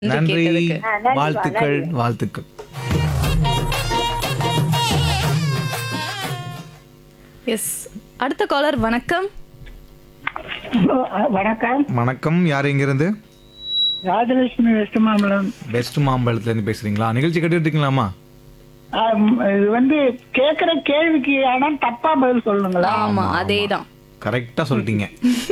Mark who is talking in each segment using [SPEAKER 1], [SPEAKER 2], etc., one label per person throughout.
[SPEAKER 1] நன்றி
[SPEAKER 2] கேட்டதுக்கு.
[SPEAKER 3] ஆ, நன்றி,
[SPEAKER 1] வாழ்த்துக்கள்
[SPEAKER 3] நன்றி.
[SPEAKER 1] வாழ்த்துக்கள்
[SPEAKER 2] எஸ் அடுத்த காலர் வணக்கம்
[SPEAKER 3] வணக்கம்
[SPEAKER 1] வணக்கம் யார் இங்கிருந்து
[SPEAKER 3] ராஜலட்சுமி வெஸ்ட் மாம்பலம்
[SPEAKER 1] பெஸ்ட் மாம்பழத்துல இருந்து பேசுறீங்களா நிகழ்ச்சி கேட்டுட்டு இருக்கீங்களாமா
[SPEAKER 3] ஆம், இது வந்து கேக்குற கேள்விக்கு ஆனா தப்பா பதில் சொல்லுங்களா
[SPEAKER 2] ஆமா அதேதான்
[SPEAKER 1] கரெக்டா சொல்லிட்டீங்க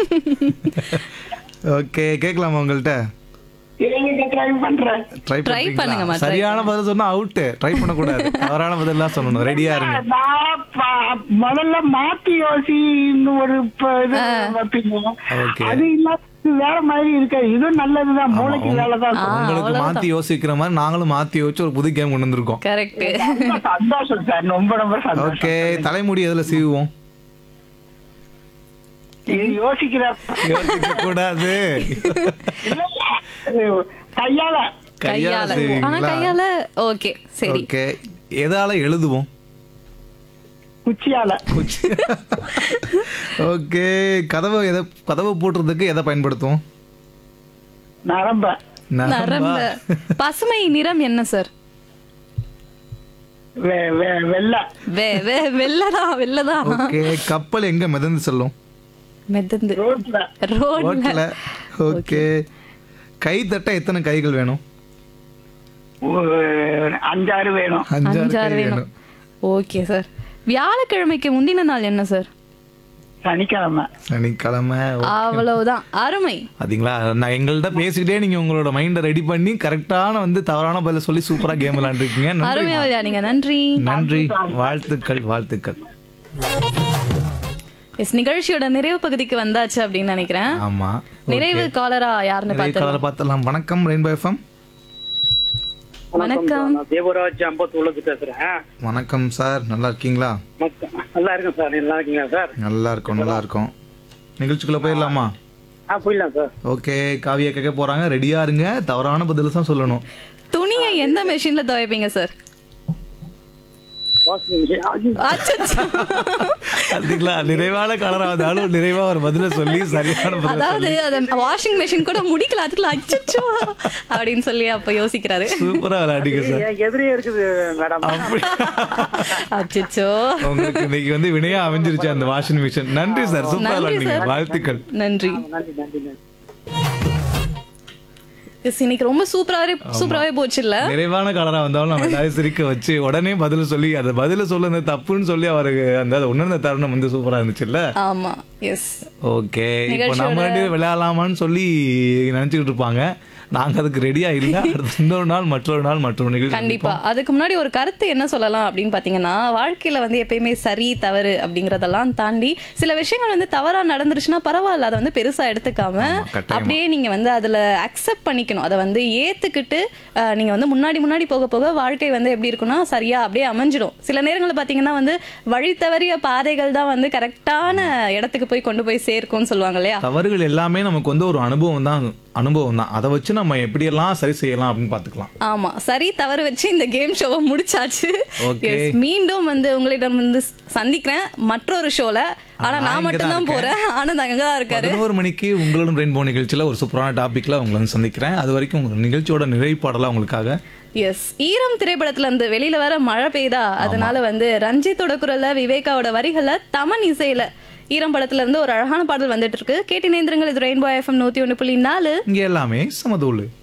[SPEAKER 1] ஓகே கேட்கலாமா உங்கள்கிட்ட
[SPEAKER 3] கேள்விக்கு ட்ரை பண்றேன்
[SPEAKER 1] ட்ரை
[SPEAKER 2] Try பண்ணுங்கம்மா, try
[SPEAKER 1] சரியான பதில் சொன்னா அவுட் ட்ரை பண்ண கூடாது தவறான பதிலாம் சொல்லணும் ரெடியா இருங்க
[SPEAKER 3] நான் ப- முதல்ல மாத்தி யோசின்னு ஒரு ப- இது வைப்பீங்க
[SPEAKER 1] Okay.
[SPEAKER 3] அது இல்லாம இது வேற மாதிரி இருக்கு இதுவும் நல்லதுதான் மூளைக்கு வேலை தான்
[SPEAKER 1] உங்களுக்கு மாத்தி யோசிக்கிற மாதிரி நாங்களும் மாத்தி யோசிச்சு ஒரு புது கேம் கொண்டு வந்திருக்கோம்
[SPEAKER 2] கரெக்ட்
[SPEAKER 3] சந்தோஷம் சார் ரொம்ப ரொம்ப சந்தோஷம்
[SPEAKER 1] ஓகே தலைமுடி எதுல சீவுவோம்
[SPEAKER 3] இது யோசிக்கிற
[SPEAKER 1] யோசிக்க கூடாது
[SPEAKER 3] இல்ல, இது கையால
[SPEAKER 1] கையால
[SPEAKER 2] கையால ஆனா
[SPEAKER 1] செய்வீங்களா
[SPEAKER 2] கையால ஓகே சரி
[SPEAKER 1] ஓகே எதால எழுதுவோம்
[SPEAKER 3] குச்சியால
[SPEAKER 1] ஓகே கதவை எதை கதவை போட்டுறதுக்கு எதை பயன்படுத்துவோம்
[SPEAKER 3] நரம்ப
[SPEAKER 2] நரம்ப பசுமை நிறம் என்ன சார்
[SPEAKER 3] வெ- வெ- வெள்ளை
[SPEAKER 2] வே வே வெள்ளதான் வெள்ளதான்
[SPEAKER 1] ஓகே கப்பல் எங்க மிதந்து செல்லும்
[SPEAKER 2] மெதந்து
[SPEAKER 3] ரோட்ல
[SPEAKER 2] ரோட்ல
[SPEAKER 1] ஓட்டல ஓகே கை தட்ட எத்தனை கைகள் வேணும்
[SPEAKER 3] ஒரு அஞ்சாறு வேணும்
[SPEAKER 1] அஞ்சாறு
[SPEAKER 2] அஞ்சாறு
[SPEAKER 1] கை
[SPEAKER 2] வேணும்
[SPEAKER 1] வேணும்
[SPEAKER 2] ஓகே சார் வியாழக்கிழமைக்கு முந்தின நாள் என்ன சார்
[SPEAKER 3] சனிக்கிழமை
[SPEAKER 1] சனிக்கிழமை ஓ-
[SPEAKER 2] அவ்வளவுதான் அருமை
[SPEAKER 1] பாத்தீங்களா நான் எங்கள்கிட்ட பேசிக்கிட்டே நீங்க உங்களோட மைண்டை ரெடி பண்ணி கரெக்டான வந்து தவறான பதில சொல்லி சூப்பரா கேம் விளையாண்டுருக்கீங்க நன்றி
[SPEAKER 2] அருமையா விளையாடுங்க நன்றி
[SPEAKER 1] நன்றி வாழ்த்துக்கள் வாழ்த்துக்கள்
[SPEAKER 2] எஸ் நிகழ்ச்சியோட நிறைவு பகுதிக்கு வந்தாச்சு அப்படின்னு நினைக்கிறேன்
[SPEAKER 1] ஆமா
[SPEAKER 2] நிறைவு காலரா யாருன்னு
[SPEAKER 1] நிறைய
[SPEAKER 2] பார்த்து
[SPEAKER 1] கலரை பார்த்தலாம் வணக்கம் ரெயின்போ எஃப்எம்
[SPEAKER 2] வணக்கம்
[SPEAKER 4] நான் தேவராஜ் அம்பத்தூர்லேருந்து பேசுறேன்
[SPEAKER 1] வணக்கம் சார் நல்லா இருக்கீங்களா
[SPEAKER 4] மத்த- நல்லா இருக்கேன் சார் நீங்க நல்லா இருக்கீங்களா சார்
[SPEAKER 1] நல்லா இருக்கோம் நல்லா இருக்கோம் நிகழ்ச்சிக்குள்ள போயிடலாமா
[SPEAKER 4] ஆ போயிடலாம் சார்
[SPEAKER 1] ஓகே காவியா கேட்க போறாங்க ரெடியா இருங்க தவறான பதில் தான் சொல்லணும்
[SPEAKER 2] துணியை எந்த மெஷின்ல துவைப்பீங்க சார்
[SPEAKER 4] வாஷிங் மிஷின் அது
[SPEAKER 2] அச்சச்சோ.
[SPEAKER 1] அதுங்களா நிறைவான கலரா இருந்தாலும் நிறைவா ஒரு பதில சொல்லி சரியான பதில்
[SPEAKER 2] அதாவது அத வாஷிங் மெஷின் கூட முடிக்கல அதுக்குள்ள அச்சச்சோ அப்படின்னு சொல்லி அப்ப யோசிக்கிறாரு
[SPEAKER 1] சூப்பரா விளையாடிங்க சார்
[SPEAKER 4] என் எதிரியே இருக்குது மேடம்
[SPEAKER 1] அப்படி
[SPEAKER 2] அச்சச்சோ
[SPEAKER 1] உங்களுக்கு இன்னைக்கு வந்து வினையா அமைஞ்சிருச்சு அந்த வாஷிங் மிஷின் நன்றி சார் சூப்பரா
[SPEAKER 2] நன்றி
[SPEAKER 1] விளையாடுங்க
[SPEAKER 2] சார்.
[SPEAKER 1] வாழ்த்துக்கள்
[SPEAKER 2] நன்றி
[SPEAKER 4] நன்றி நன்றி நன்றி
[SPEAKER 2] எஸ், இன்னைக்கு ரொம்ப சூப்பராவே சூப்பராவே போச்சு இல்ல
[SPEAKER 1] நிறைவான கலரா வந்தாலும் நம்ம எல்லாரையும் சிரிக்க வச்சு உடனே பதில் சொல்லி அந்த பதில சொல்லுங்க தப்புன்னு சொல்லி அவருக்கு அந்த உணர்ந்த தருணம் வந்து சூப்பரா இருந்துச்சுல்ல
[SPEAKER 2] ஆமா எஸ்
[SPEAKER 1] ஓகே இப்போ நம்ம ரெண்டு பேரும் விளையாடலாமான்னு சொல்லி நினைச்சுக்கிட்டு இருப்பாங்க நாங்க அதுக்கு ரெடியா இல்ல அடுத்த இன்னொரு நாள் மற்றொரு நாள் மற்றொரு நிகழ்ச்சி
[SPEAKER 2] கண்டிப்பா அதுக்கு முன்னாடி ஒரு கருத்து என்ன சொல்லலாம் அப்படின்னு பாத்தீங்கன்னா வாழ்க்கையில வந்து எப்பயுமே சரி தவறு அப்படிங்கறதெல்லாம் தாண்டி சில விஷயங்கள் வந்து தவறா நடந்துருச்சுன்னா பரவாயில்ல அதை வந்து பெருசா எடுத்துக்காம
[SPEAKER 1] கட்டாயமா.
[SPEAKER 2] அப்படியே நீங்க வந்து அதுல அக்செப்ட் பண்ணிக்கணும் அதை வந்து ஏத்துக்கிட்டு அஹ், நீங்க வந்து முன்னாடி முன்னாடி போக போக வாழ்க்கை வந்து எப்படி இருக்கும்னா சரியா அப்படியே அமைஞ்சிடும் சில நேரங்கள்ல பாத்தீங்கன்னா வந்து வழி தவறிய பாதைகள் தான் வந்து கரெக்டான இடத்துக்கு போய் கொண்டு போய் சேர்க்கும்னு சொல்லுவாங்க இல்லையா
[SPEAKER 1] தவறுகள் எல்லாமே நமக்கு வந்து ஒரு அனுபவம் தான் அனுபவம் தான் அதை வச்சு நம்ம எப்படியெல்லாம் சரி செய்யலாம் அப்படின்னு பாத்துக்கலாம்
[SPEAKER 2] ஆமா சரி தவறு வச்சு இந்த கேம் ஷோவை முடிச்சாச்சு
[SPEAKER 1] Okay.
[SPEAKER 2] Yes, மீண்டும் வந்து உங்களிடம் வந்து சந்திக்கிறேன் மற்றொரு ஷோல ஆனா
[SPEAKER 1] நான்
[SPEAKER 2] நான்
[SPEAKER 1] இங்க
[SPEAKER 2] மட்டும்
[SPEAKER 1] தான்
[SPEAKER 2] தான் போறேன் ஆனந்த் அங்கதான் இருக்காரு
[SPEAKER 1] பதினோரு மணிக்கு உங்களுடன் ரெயின்போ நிகழ்ச்சியில ஒரு சூப்பரான டாபிக்ல உங்களை வந்து சந்திக்கிறேன் அது வரைக்கும் உங்க நிகழ்ச்சியோட நிறைவு பாடலாம் உங்களுக்காக
[SPEAKER 2] எஸ் ஈரம் திரைப்படத்துல இருந்து வெளியில வர மழை பெய்தா அதனால வந்து ரஞ்சித்தோட குரல்ல விவேகாவோட வரிகள்ல தமன் இசையில ஈரம் படத்துல இருந்து ஒரு அழகான பாடல் வந்துட்டு இருக்கு கேட்டினேந்திரங்கள் இது ரெயின்போ எஃப்எம் நூத்தி ஒண்ணு புள்ளி நாலு
[SPEAKER 1] இங்க எல்லாமே சமதூளு